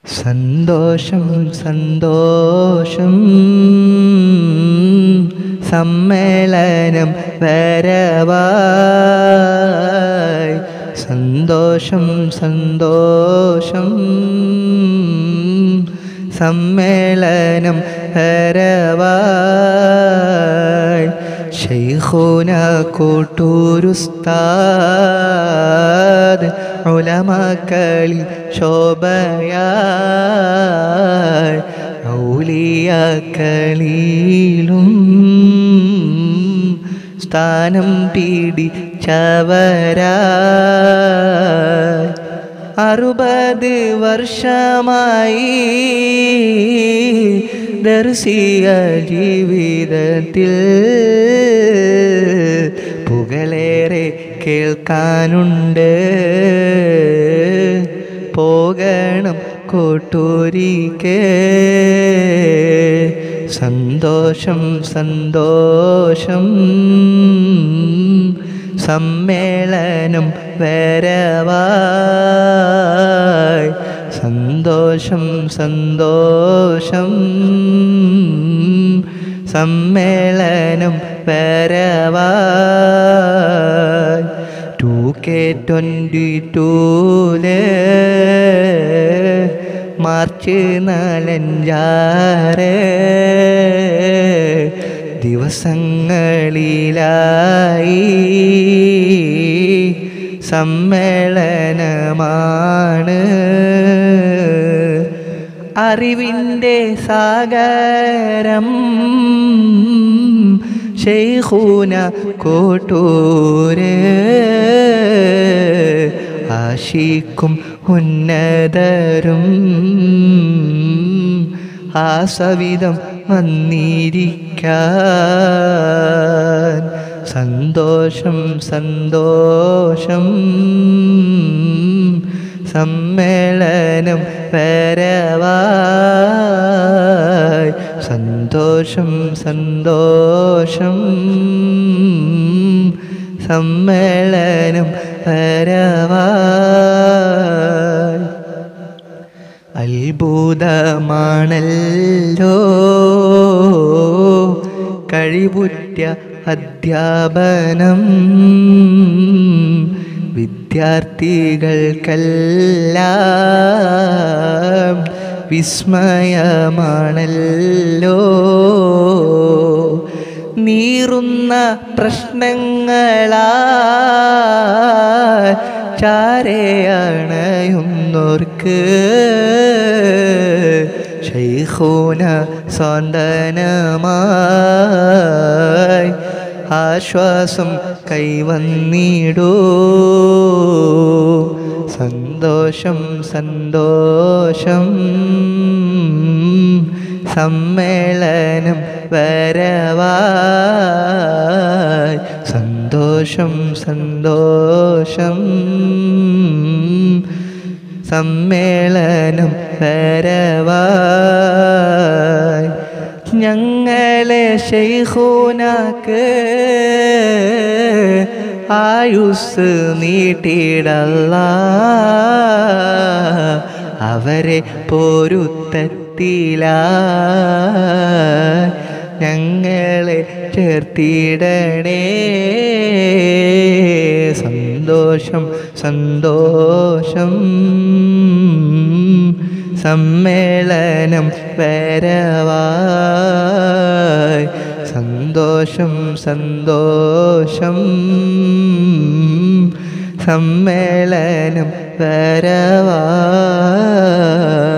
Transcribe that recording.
സന്തോഷം സന്തോഷം സമ്മേളനം വരവായി സന്തോഷം സന്തോഷം സമ്മേളനം വരവായി ശൈഖുന കൂട്ടൂരുസ്താദ് ഉലമക്കളിൽ ശോഭയായി ഔലിയാക്കളിലും സ്ഥാനം പിടിച്ചവരായി അറുപത് വർഷമായി ദർശിയ ജീവിതത്തിൽ പുകളേറെ കേൾക്കാനുണ്ട് പോകണം കോട്ടൂരിക്ക് സന്തോഷം സന്തോഷം സമ്മേളനം വരവായി സന്തോഷം സന്തോഷം സമ്മേളനം വരവായി ടു കെ ട്വൻ്റി ടൂല് മാർച്ച് നാലഞ്ചാറ് ദിവസങ്ങളിലായി സമ്മേളനമാണ് അറിവിൻ്റെ സാഗരം ഷെയ്ഖൂന കോട്ടൂര് ആശിക്കും ഉന്നതരും ആ സവിധം വന്നിരിക്കാൻ സന്തോഷം സന്തോഷം സമ്മേളനം വരവായി സന്തോഷം സന്തോഷം സമ്മേളനം വരവായി അത്ഭുതമാണല്ലോ കഴിവുറ്റ അധ്യാപനം വിദ്യാർത്ഥികൾക്കെല്ലാം വിസ്മയമാണല്ലോ നീറുന്ന പ്രശ്നങ്ങളാ ചാരയണയുന്നോർക്ക് ശൈഖൂന സ്വന്തനമായി ആശ്വാസം കൈവന്നിടൂ സന്തോഷം സന്തോഷം സമ്മേളനം വരവായി സന്തോഷം സന്തോഷം സമ്മേളനം വരവായി ഞങ്ങളെ ശൈഖൂനാക്ക് ആയുസ് നീട്ടിടല്ല അവരെ പൊരുത്തത്തില ഞങ്ങളെ ചേർത്തിടണേ സന്തോഷം സന്തോഷം സമ്മേളനം വരവായി സന്തോഷം സന്തോഷം സമ്മേളനം വരവായി